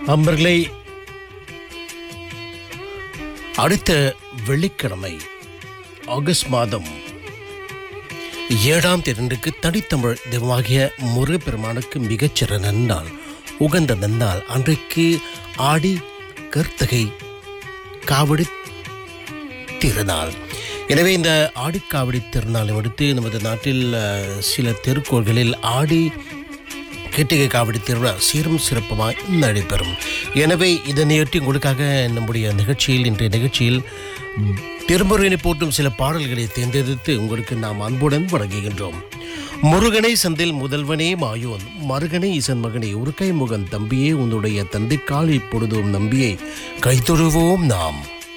அன்பர்களே அடுத்த வெள்ளிக்கிழமை ஆகஸ்ட் மாதம் ஏழாம் திருண்டுக்கு தனித்தமிழ் தெய்வமாகிய முருகப்பெருமானுக்கு மிகச்சிறந்த நன்னாள் உகந்த நன்னாள் அன்றைக்கு ஆடி கர்த்தகை காவடி திருநாள் எனவே இந்த ஆடிக்காவடி திருநாளை அடுத்து நமது நாட்டில் அஹ், சில தெருக்கோள்களில் ஆடி கிட்டிகை காவடி திருவிழா சீரும் சிறப்புமாய் நடைபெறும் எனவே இதனையொட்டி உங்களுக்காக நம்முடைய நிகழ்ச்சியில் இன்றைய நிகழ்ச்சியில் திருமுருகனை போற்றும் சில பாடல்களை தேர்ந்தெடுத்து உங்களுக்கு நாம் அன்புடன் வழங்குகின்றோம் முருகனை சந்தில் முதல்வனே மாயோன் மருகனை இசன் மகனே உருக்கை முகன் தம்பியே உன்னுடைய தந்தை கால் இப்பொழுதும் நம்பியை கைத்தொழுவோம் நாம்